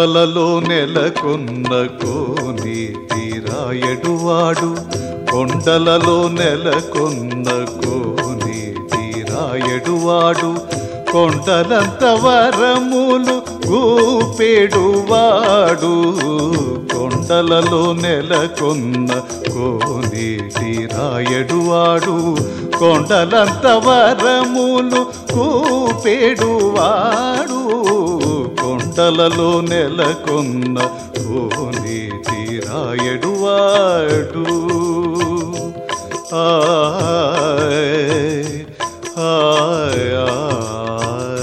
కొండలలో నెలకొన్న కోని తీరాయడువాడు కొండలలో నెలకొన్న కోని తీరాయడువాడు కొండలంత వరములు గూపెడువాడు కొండలలో నెలకొన్న కోనేటి రాయడువాడు కొండలంత వరములు కూపెడువాడు కొండలలో నెలకొన్న కోనేటి రాయడువాడు ఆయ్ ఆయ్ ఆయ్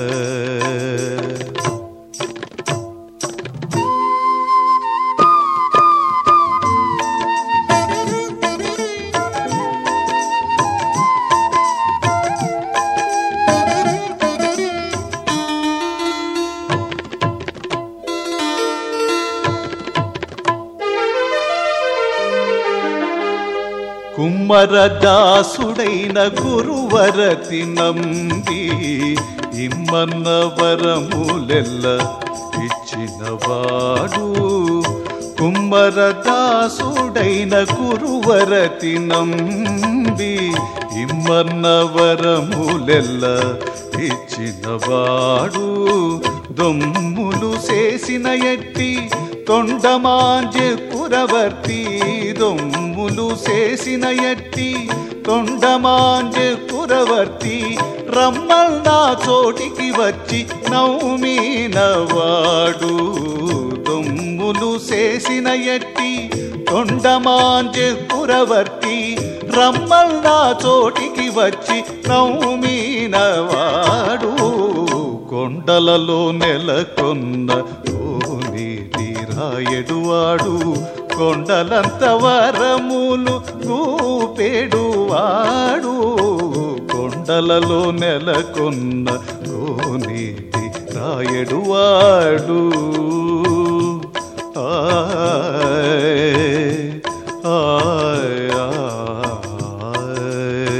కుమ్మరదాసుడైన గురువరతి నంబి ఇమ్మన్న వరములెల్ల ఇచ్చినవాడు కుమ్మరదాసుడైన గురువరతి నంబి ఇమ్మన్న వరములెల్ల ఇచ్చినవాడు దొమ్ములు చేసిన ఎట్టి తొండమాంజె పురవర్తి దొమ్ములు చేసిన ఎట్టి తొండమాంజె పురవర్తి రమ్మల్ నా చోటికి వచ్చి నవ్వుమీనవాడు దొమ్ములు చేసిన ఎట్టి తొండమాంజె పురవర్తి రమ్మల్ నా చోటికి వచ్చి నవ్వుమీనవాడు కొండలలో నెలకొన్న కోనేటి రాయడువాడు కొండలంత వరములు గూపెడువాడు కొండలలో నెలకొన్న కోనేటి రాయడువాడు ఆయ్ ఆయ్ ఆయ్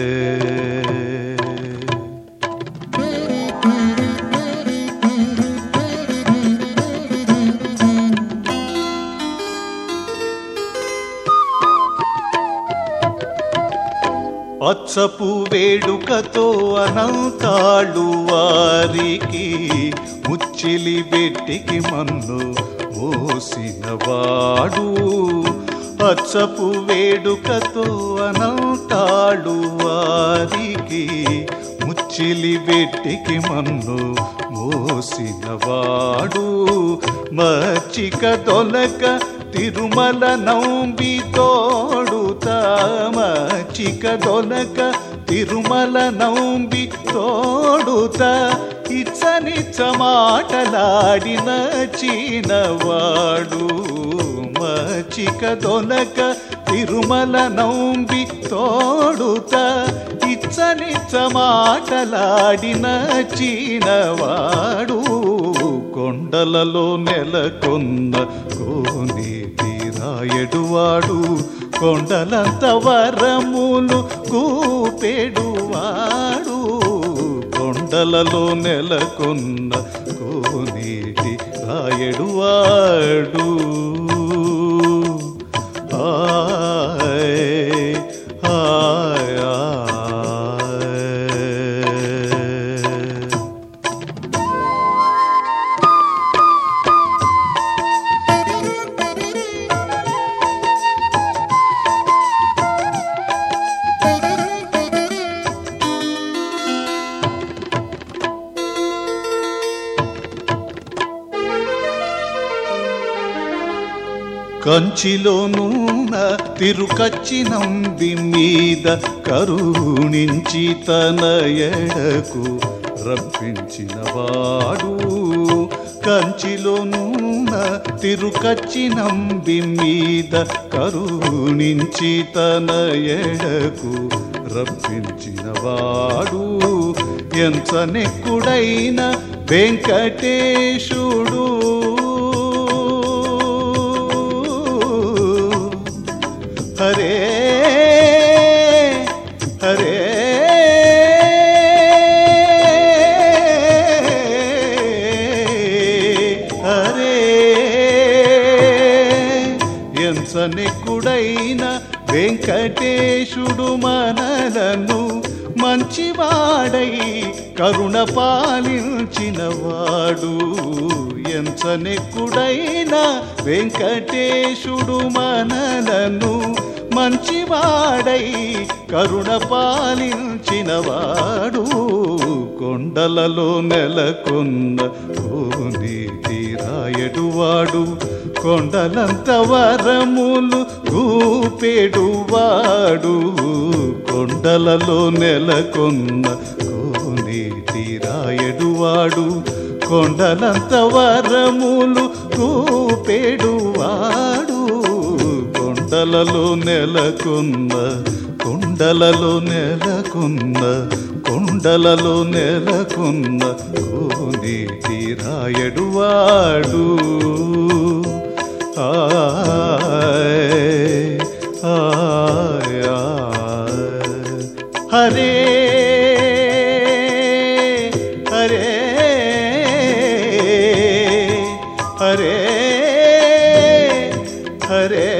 అచ్చపు వేడుకతో అనంతాళ్ళు వారికి ముచ్చిలి బెట్టికి మన్ను మోసినవాడు అచ్చపు వేడుకతో అనంతాళ్ళు వారికి ముచ్చిలి బెట్టికి మన్ను మోసినవాడు మచ్చిక దొలక తిరుమల నౌంబి తోడుతా మచ్చిక దొలక తిరుమల నౌంబి తోడుత ఇచ్చనిచ్చ మాటలాడిన చీనవాడు మచ్చిక దొలక తిరుమల నౌంబి తోడుత ఇచ్చనిచ్చ మాటలాడిన చీనవాడు కొండలలో నెలకొన్న కోనేటి రాయడువాడు కొండలంత వరములు కూపెడువాడు కొండలలో నెలకొన్న కోనేటి రాయడువాడు ఆయ్ ఆయ్ ఆయ్ కంచిలోనూన తిరుకచ్చినంది మీద కరుణించి తన ఎడకు రప్పించినవాడు కంచిలోనూన తిరుకచ్చినంది మీద కరుణించి తన ఎడకు రప్పించినవాడు ఎంత నెక్కుడైన వెంకటేశుడు హరే హరే హరే ఎంచనెక్కుడైన వెంకటేశుడు మనలను మంచివాడై కరుణ పాలించినవాడు ఎంచనెక్కుడైన వెంకటేశుడు మనలను మంచివాడై కరుణ పాలించినవాడు కొండలలో నెలకొన్న కోని తీరాయడువాడు కొండలంత వరములు రూపేడువాడు కొండలలో నెలకొన్న కోని తీరాయడువాడు కొండలంత వరములు రూపేడువాడు కొండలలో నెలకొన్న కొండలలో నెలకొన్న కొండలలో నెలకొన్న కోని తీరాయడువాడు ఆయ్ ఆయ్ ఆయ్. హరే హరే హరే హరే